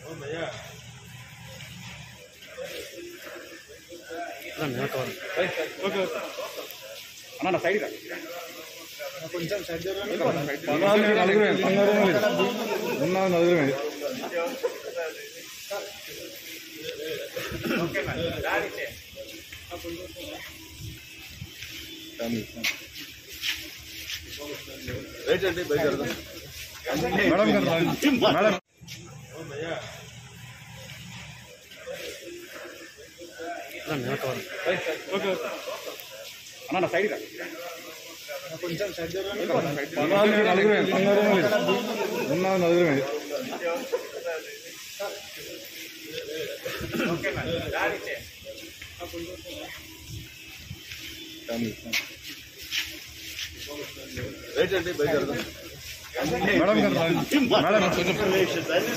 అన్న సైడ్ ఉన్న నలుగురు మేడం గారు మేడం అన్న సైడ్ నలుగురు ఉన్న నలుగురు మేడం గారు మేడం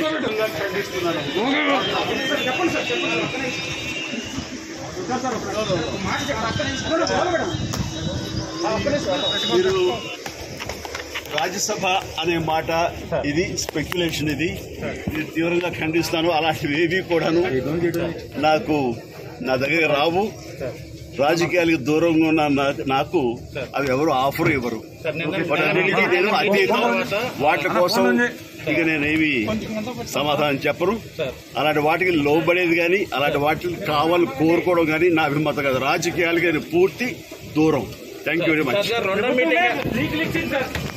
మీరు రాజ్యసభ అనే మాట ఇది స్పెక్యులేషన్ ఇది ఇది తీవ్రంగా ఖండిస్తాను అలాంటివి ఏవి కూడాను నాకు నా దగ్గర రావు రాజకీయాలకు దూరంగా ఉన్న నా- నాకు అవి ఎవరు ఆఫర్ ఇవ్వరు వాటన్నిటికీ నేను అతీతం వాటి కోసం ఇక నేనేమి సమాధానం చెప్పను అలాంటి వాటికి లోబడేది కానీ అలాంటి వాటికి కావాలని కోరుకోవడం కానీ నా అభిమతం కాదు రాజకీయాలకి నేను పూర్తి దూరం థ్యాంక్ యూ వెరీ మచ్ రెండో మీటింగ్